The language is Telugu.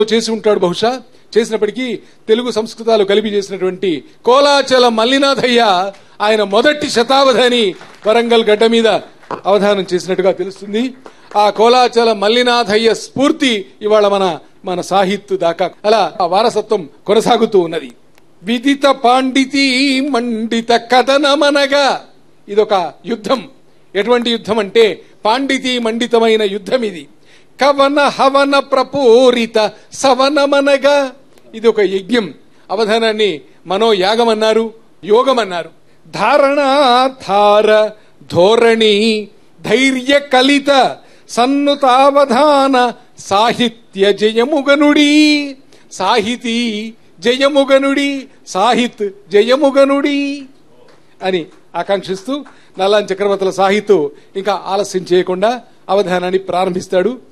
చేసి ఉంటాడు బహుశా చేసినప్పటికీ తెలుగు సంస్కృతాలు కలిపి చేసినటువంటి కోలాచల మల్లినాథయ్య ఆయన మొదటి శతావధాని వరంగల్ గడ్డ మీద అవధానం చేసినట్టుగా తెలుస్తుంది ఆ కోలాచల మల్లినాథయ్య స్ఫూర్తి ఇవాళ మన మన సాహిత్య దాకా అలా ఆ వారసత్వం కొనసాగుతూ ఉన్నది విదిత పాండితి మండిత కథనమనగా ఇదొక యుద్ధం ఎటువంటి యుద్ధం అంటే పాండితి మండితమైన యుద్ధం ఇది కవన హవన ప్రపూరిత సవనమనగా ఇది ఒక యజ్ఞం అవధానాన్ని మనోయాగం అన్నారు యోగం అన్నారు ధారణాధార ధోరణి ధైర్య కలిత సన్నుతావధాన సాహిత్య జయముగనుడి సాహితీ జయముగనుడి సాహిత్ జయముగనుడి అని ఆకాంక్షిస్తూ నల్లాన్ చక్రవర్తుల సాహితు ఇంకా ఆలస్యం చేయకుండా అవధానాన్ని ప్రారంభిస్తాడు